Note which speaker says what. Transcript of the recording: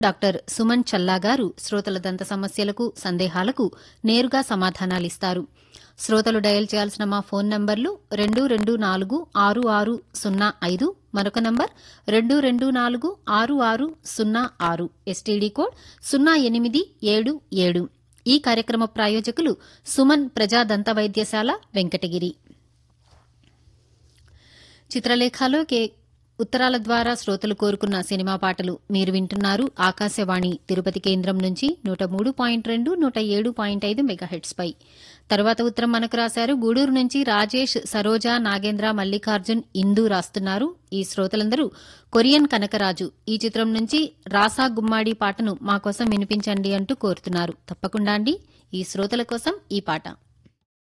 Speaker 1: doctor Suman చల్లా గారు శ్రోతల దంత సమస్యలకు సందేహాలకు నేరుగా సమాధానాలిస్తారు శ్రోతలు డయల్ చేయాల్సిన మా ఫోన్ నంబర్లు రెండు రెండు నాలుగు ఆరు ఆరు సున్నా ఐదు మరొక నంబర్ రెండు రెండు నాలుగు ఆరు ఆరు సున్నా ఆరు ఎస్టీడీ కోడ్ సున్నా ఎనిమిది ఏడు ఏడు ఈ కార్యక్రమ ప్రాయోజకులు సుమన్ ప్రజా దంత వైద్యశాల వెంకటగిరి చిత్రలేఖలో కే ఉత్తరాల ద్వారా శ్రోతలు కోరుకున్న సినిమా పాటలు మీరు వింటున్నారు ఆకాశవాణి తిరుపతి కేంద్రం నుంచి నూట మూడు పాయింట్ రెండు నూట ఏడు పాయింట్ ఐదు మెగాహెట్స్ పై తర్వాత ఉత్తరం మనకు రాశారు గూడూరు నుంచి రాజేష్ సరోజ నాగేంద్ర మల్లికార్జున్ ఇందు రాస్తున్నారు ఈ శ్రోతలందరూ కొరియన్ కనకరాజు ఈ చిత్రం నుంచి రాసా గుమ్మాడి పాటను మా కోసం వినిపించండి అంటూ కోరుతున్నారు తప్పకుండా అండి ఈ శ్రోతల కోసం ఈ పాట